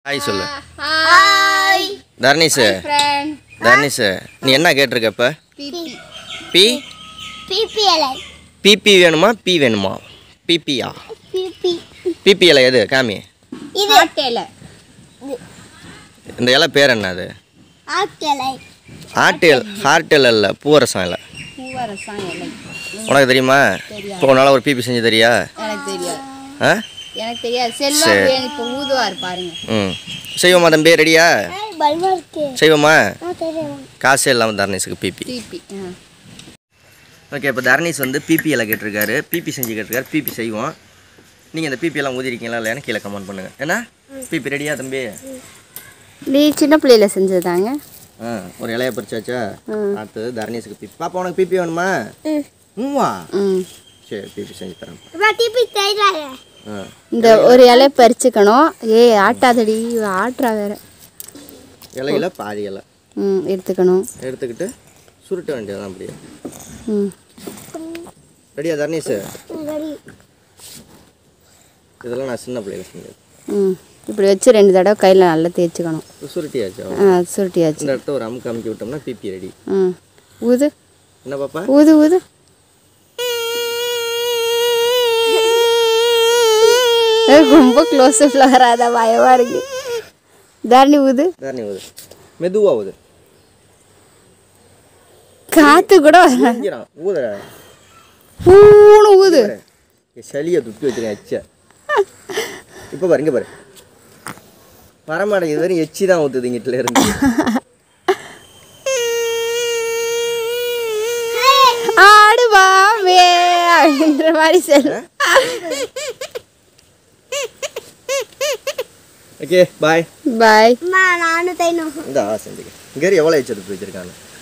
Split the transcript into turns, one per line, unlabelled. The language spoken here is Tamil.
ஹாய் சொல்லு
ஹாய்
தர்னிஷு
ஃப்ரெண்ட்
தர்னிஷு நீ என்ன கேட்டிருக்க இப்போ
பிபி
பி
பிபி இலை
பிபி வேணுமா பி வேணுமா பிபியா
பிபி
பிபி இலை எது காமி
இது ஆட்டேல
இந்த இலை பேர் என்ன அது
ஆட்டேலை
ஆட்டில் ஹார்டில் இல்லை பூவரசம் இலை
பூவரசம் இலை
உனக்கு தெரியுமா இப்போ உன்னால் ஒரு பிபி செஞ்சு தரியா
எனக்கு தெரியாது
ஆ
எனக்கு தெரியாது செல்வா
சரி.
வேணும் இப்போ ஊதுவார் பாருங்க
ம் செய்வோமா தம்பி ரெடியா
பல்வா இருக்கு
செய்வோமா
தெரியும்
காசே இல்லாமல் தர்னிஸுக்கு பிபி
பிபி
ஓகே இப்போ தர்னிஸ் வந்து பிபி எல்லாம் கேட்டிருக்காரு பிபி செஞ்சு கேட்டிருக்காரு பிபி செய்வோம் நீங்கள் இந்த பிபி எல்லாம் ஊதிருக்கீங்களா இல்லையான்னு கீழே கமெண்ட் பண்ணுங்கள் என்ன பிபி ரெடியா தம்பி
நீ சின்ன பிள்ளையில செஞ்சதாங்க
ஆ ஒரு இலைய பறிச்சாச்சா அடுத்தது தர்னீஸுக்கு பிபி பாப்பா உனக்கு பிபி வேணுமா மூவா
ம்
சரி பிபி செஞ்சு தரேன்
டிபி செய்யறாங்க
ஆ
இந்த ஒரு இலை பறிச்சுக்கணும் ஏ ஆட்டாதடி இவ ஆட்டுறா வேற
இலையில பாதி இலை
ம் எடுத்துக்கணும்
எடுத்துக்கிட்டு சுருட்ட வேண்டியதான் அப்படியே
ம்
ரெடியா தர்னீஸு இதெல்லாம் நான் சின்ன பிள்ளையில செஞ்சது
ம் இப்படி வச்சு ரெண்டு தடவை கையில் நல்லா தேய்ச்சிக்கணும்
சுருட்டியாச்சு
ஆ சுருட்டியாச்சு
இந்த இடத்த ஒரு அமுக்கு அமுக்கி விட்டோம்னா பிபி ரெடி
ம் ஊது
என்ன பாப்பா
ஊது ஊது ஏய், ரொம்ப க்ளோஸ் வராத பயமா இருக்கு தாரணி ஊது
தர்ணி ஊது மெதுவா ஊது
காத்து கூட வர
ஊதுறான் ஊதுற
பூணு ஊது
சளியை துப்பி வச்சிருக்கேன் எச்ச இப்போ பாரு இங்க பாரு வரமாட்டேங்குது வெறும் எச்சி தான் ஊத்துது இங்கிட்ட இருந்து
ஆடுவாமே அப்படின்ற மாதிரி சொல்லு
ஓகே பாய்
பாய்
இந்த ஆ செஞ்சுக்க இங்கே எவ்வளோ எச்சு எடுத்து வச்சிருக்காங்க